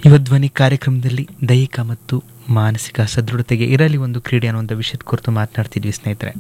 ಯುವ ಧ್ವನಿ ಕಾರ್ಯಕ್ರಮದಲ್ಲಿ ದೈಹಿಕ ಮತ್ತು ಮಾನಸಿಕ ಸದೃಢತೆಗೆ ಇರಲಿ ಒಂದು ಕ್ರೀಡೆ ಅನ್ನುವಂಥ ವಿಷಯದ ಕುರಿತು ಮಾತನಾಡ್ತಿದ್ವಿ ಸ್ನೇಹಿತರೆ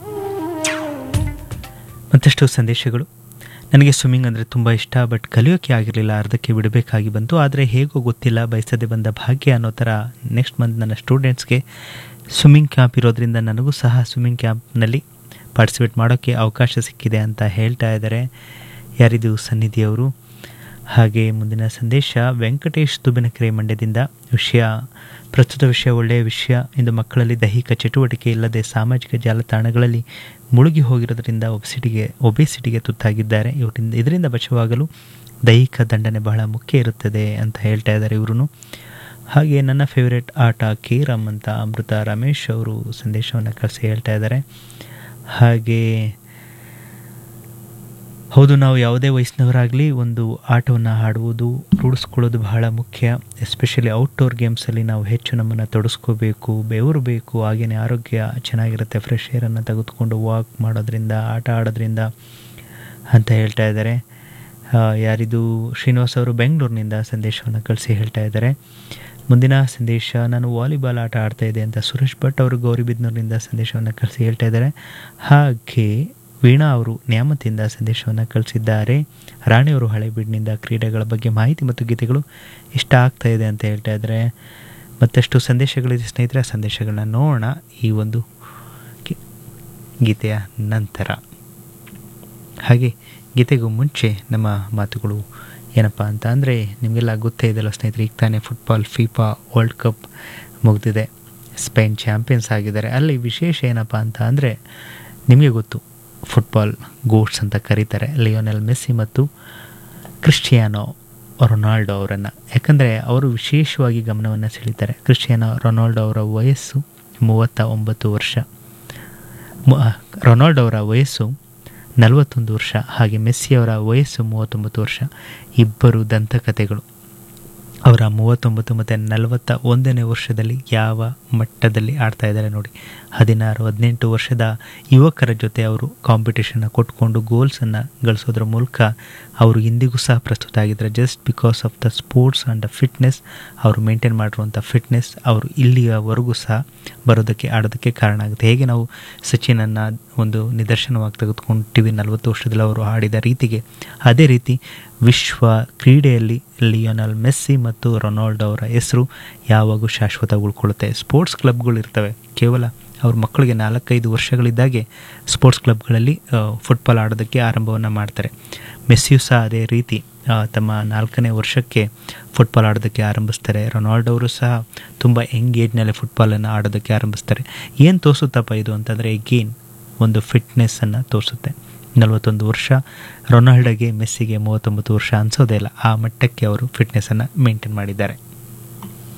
ಮತ್ತಷ್ಟು ಸಂದೇಶಗಳು ನನಗೆ ಸ್ವಿಮ್ಮಿಂಗ್ ಅಂದರೆ ತುಂಬ ಇಷ್ಟ ಬಟ್ ಕಲಿಯೋಕ್ಕೆ ಆಗಿರಲಿಲ್ಲ ಅರ್ಧಕ್ಕೆ ಬಿಡಬೇಕಾಗಿ ಬಂತು ಆದರೆ ಹೇಗೋ ಗೊತ್ತಿಲ್ಲ ಬಯಸದೆ ಬಂದ ಭಾಗ್ಯ ಅನ್ನೋ ಥರ ನೆಕ್ಸ್ಟ್ ಮಂತ್ ನನ್ನ ಸ್ಟೂಡೆಂಟ್ಸ್ಗೆ ಸ್ವಿಮ್ಮಿಂಗ್ ಕ್ಯಾಂಪ್ ಇರೋದ್ರಿಂದ ನನಗೂ ಸಹ ಸ್ವಿಮ್ಮಿಂಗ್ ಕ್ಯಾಂಪ್ನಲ್ಲಿ ಪಾರ್ಟಿಸಿಪೇಟ್ ಮಾಡೋಕ್ಕೆ ಅವಕಾಶ ಸಿಕ್ಕಿದೆ ಅಂತ ಹೇಳ್ತಾ ಇದ್ದಾರೆ ಯಾರಿದು ಸನ್ನಿಧಿಯವರು ಹಾಗೆ ಮುಂದಿನ ಸಂದೇಶ ವೆಂಕಟೇಶ್ ದುಬ್ಬಿನಕೆರೆ ಮಂಡ್ಯದಿಂದ ವಿಷಯ ಪ್ರಸ್ತುತ ವಿಷಯ ಒಳ್ಳೆಯ ವಿಷಯ ಇಂದು ಮಕ್ಕಳಲ್ಲಿ ದೈಹಿಕ ಚಟುವಟಿಕೆ ಇಲ್ಲದೆ ಸಾಮಾಜಿಕ ಜಾಲತಾಣಗಳಲ್ಲಿ ಮುಳುಗಿ ಹೋಗಿರೋದ್ರಿಂದ ಒಬೆಸಿಟಿಗೆ ಒಬೆಸಿಟಿಗೆ ತುತ್ತಾಗಿದ್ದಾರೆ ಇವರಿಂದ ಇದರಿಂದ ಬಚಾವಾಗಲು ದೈಹಿಕ ದಂಡನೆ ಬಹಳ ಮುಖ್ಯ ಇರುತ್ತದೆ ಅಂತ ಹೇಳ್ತಾ ಇದ್ದಾರೆ ಇವರು ಹಾಗೆ ನನ್ನ ಫೇವರೆಟ್ ಆಟ ಕೇರಮ್ ಅಂತ ಅಮೃತ ರಮೇಶ್ ಅವರು ಸಂದೇಶವನ್ನು ಕಳಿಸಿ ಹೇಳ್ತಾ ಇದ್ದಾರೆ ಹಾಗೆ ಹೌದು ನಾವು ಯಾವುದೇ ವಯಸ್ಸಿನವರಾಗಲಿ ಒಂದು ಆಟವನ್ನು ಆಡುವುದು ರೂಢಿಸ್ಕೊಳ್ಳೋದು ಬಹಳ ಮುಖ್ಯ ಎಸ್ಪೆಷಲಿ ಔಟ್ಡೋರ್ ಗೇಮ್ಸಲ್ಲಿ ನಾವು ಹೆಚ್ಚು ನಮ್ಮನ್ನು ತೊಡಸ್ಕೋಬೇಕು ಬೆವರು ಬೇಕು ಹಾಗೆಯೇ ಆರೋಗ್ಯ ಚೆನ್ನಾಗಿರುತ್ತೆ ಫ್ರೆಶ್ ಏರನ್ನು ತೆಗೆದುಕೊಂಡು ವಾಕ್ ಮಾಡೋದ್ರಿಂದ ಆಟ ಆಡೋದ್ರಿಂದ ಅಂತ ಹೇಳ್ತಾ ಇದ್ದಾರೆ ಯಾರಿದು ಶ್ರೀನಿವಾಸ್ ಅವರು ಬೆಂಗಳೂರಿನಿಂದ ಸಂದೇಶವನ್ನು ಕಳಿಸಿ ಹೇಳ್ತಾ ಇದ್ದಾರೆ ಮುಂದಿನ ಸಂದೇಶ ನಾನು ವಾಲಿಬಾಲ್ ಆಟ ಆಡ್ತಾ ಇದ್ದೆ ಅಂತ ಸುರೇಶ್ ಭಟ್ ಅವರು ಗೌರಿಬಿದ್ನೂರಿನಿಂದ ಸಂದೇಶವನ್ನು ಕಳಿಸಿ ಹೇಳ್ತಾ ಇದ್ದಾರೆ ಹಾಗೆ ವೀಣಾ ಅವರು ನ್ಯಾಮತಿಯಿಂದ ಸಂದೇಶವನ್ನು ಕಳಿಸಿದ್ದಾರೆ ರಾಣಿಯವರು ಹಳೆಬೀಡಿನಿಂದ ಕ್ರೀಡೆಗಳ ಬಗ್ಗೆ ಮಾಹಿತಿ ಮತ್ತು ಗೀತೆಗಳು ಇಷ್ಟ ಆಗ್ತಾ ಇದೆ ಅಂತ ಹೇಳ್ತಾ ಇದ್ದಾರೆ ಮತ್ತಷ್ಟು ಸಂದೇಶಗಳಿದೆ ಸ್ನೇಹಿತರೆ ಸಂದೇಶಗಳನ್ನ ನೋಡೋಣ ಈ ಒಂದು ಗೀತೆಯ ನಂತರ ಹಾಗೆ ಗೀತೆಗೂ ಮುಂಚೆ ನಮ್ಮ ಮಾತುಗಳು ಏನಪ್ಪ ಅಂತ ಅಂದರೆ ನಿಮಗೆಲ್ಲ ಗೊತ್ತೇ ಇದೆಯಲ್ಲ ಸ್ನೇಹಿತರೆ ಈಗ ತಾನೇ ಫುಟ್ಬಾಲ್ ಫಿಫಾ ವರ್ಲ್ಡ್ ಕಪ್ ಮುಗಿದಿದೆ ಸ್ಪೇನ್ ಚಾಂಪಿಯನ್ಸ್ ಆಗಿದ್ದಾರೆ ಅಲ್ಲಿ ವಿಶೇಷ ಏನಪ್ಪ ಅಂತ ಅಂದರೆ ನಿಮಗೆ ಗೊತ್ತು ಫುಟ್ಬಾಲ್ ಗೋಟ್ಸ್ ಅಂತ ಕರೀತಾರೆ ಲಿಯೋನೆಲ್ ಮೆಸ್ಸಿ ಮತ್ತು ಕ್ರಿಸ್ಟಿಯಾನೋ ರೊನಾಲ್ಡೋ ಅವರನ್ನು ಯಾಕಂದರೆ ಅವರು ವಿಶೇಷವಾಗಿ ಗಮನವನ್ನು ಸೆಳೀತಾರೆ ಕ್ರಿಸ್ಟಿಯಾನೋ ರೊನಾಲ್ಡೋ ಅವರ ವಯಸ್ಸು ಮೂವತ್ತ ಒಂಬತ್ತು ವರ್ಷ ರೊನಾಲ್ಡೋ ಅವರ ವಯಸ್ಸು ನಲವತ್ತೊಂದು ವರ್ಷ ಹಾಗೆ ಮೆಸ್ಸಿಯವರ ವಯಸ್ಸು ಮೂವತ್ತೊಂಬತ್ತು ವರ್ಷ ಇಬ್ಬರು ದಂತಕಥೆಗಳು ಅವರ ಮೂವತ್ತೊಂಬತ್ತು ಮತ್ತು ನಲವತ್ತ ಒಂದನೇ ವರ್ಷದಲ್ಲಿ ಯಾವ ಮಟ್ಟದಲ್ಲಿ ಆಡ್ತಾ ಇದ್ದಾರೆ ನೋಡಿ ಹದಿನಾರು ಹದಿನೆಂಟು ವರ್ಷದ ಯುವಕರ ಜೊತೆ ಅವರು ಕಾಂಪಿಟೇಷನ್ನ ಕೊಟ್ಕೊಂಡು ಗೋಲ್ಸನ್ನು ಗಳಿಸೋದ್ರ ಮೂಲಕ ಅವರು ಇಂದಿಗೂ ಸಹ ಪ್ರಸ್ತುತ ಆಗಿದ್ದಾರೆ just because of the sports and the fitness ಅವರು ಮೇಂಟೈನ್ ಮಾಡಿರುವಂಥ ಫಿಟ್ನೆಸ್ ಅವರು ಇಲ್ಲಿಯವರೆಗೂ ಸಹ ಬರೋದಕ್ಕೆ ಆಡೋದಕ್ಕೆ ಕಾರಣ ಆಗುತ್ತೆ ಹೇಗೆ ನಾವು ಸಚಿನನ್ನು ಒಂದು ನಿದರ್ಶನವಾಗಿ ತೆಗೆದುಕೊಂಡಿವಿ ನಲವತ್ತು ವರ್ಷದಲ್ಲಿ ಅವರು ಆಡಿದ ರೀತಿಗೆ ಅದೇ ರೀತಿ ವಿಶ್ವ ಕ್ರೀಡೆಯಲ್ಲಿ ಲಿಯೋನಲ್ ಮೆಸ್ಸಿ ಮತ್ತು ರೊನಾಲ್ಡೋ ಅವರ ಹೆಸರು ಯಾವಾಗೂ ಶಾಶ್ವತ ಉಳ್ಕೊಳ್ಳುತ್ತೆ ಸ್ಪೋರ್ಟ್ಸ್ ಕ್ಲಬ್ಗಳು ಇರ್ತವೆ ಕೇವಲ ಅವ್ರ ಮಕ್ಕಳಿಗೆ ನಾಲ್ಕೈದು ವರ್ಷಗಳಿದ್ದಾಗೆ ಸ್ಪೋರ್ಟ್ಸ್ ಕ್ಲಬ್ಗಳಲ್ಲಿ ಫುಟ್ಬಾಲ್ ಆಡೋದಕ್ಕೆ ಆರಂಭವನ್ನು ಮಾಡ್ತಾರೆ ಮೆಸ್ಸಿಯು ಸಹ ಅದೇ ರೀತಿ ತಮ್ಮ ನಾಲ್ಕನೇ ವರ್ಷಕ್ಕೆ ಫುಟ್ಬಾಲ್ ಆಡೋದಕ್ಕೆ ಆರಂಭಿಸ್ತಾರೆ ರೊನಾಲ್ಡೋ ಅವರು ಸಹ ತುಂಬ ಯಂಗ್ ಏಜ್ನಲ್ಲೇ ಫುಟ್ಬಾಲನ್ನು ಆಡೋದಕ್ಕೆ ಆರಂಭಿಸ್ತಾರೆ ಏನು ತೋರಿಸುತ್ತಪ್ಪ ಇದು ಅಂತಂದರೆ ಎಗೇನ್ ಒಂದು ಫಿಟ್ನೆಸ್ಸನ್ನು ತೋರಿಸುತ್ತೆ ನಲವತ್ತೊಂದು ವರ್ಷ ರೊನಾಲ್ಡೋಗೆ ಮೆಸ್ಸಿಗೆ ಮೂವತ್ತೊಂಬತ್ತು ವರ್ಷ ಅನಿಸೋದೇ ಇಲ್ಲ ಆ ಮಟ್ಟಕ್ಕೆ ಅವರು ಫಿಟ್ನೆಸ್ಸನ್ನು ಮೇಂಟೈನ್ ಮಾಡಿದ್ದಾರೆ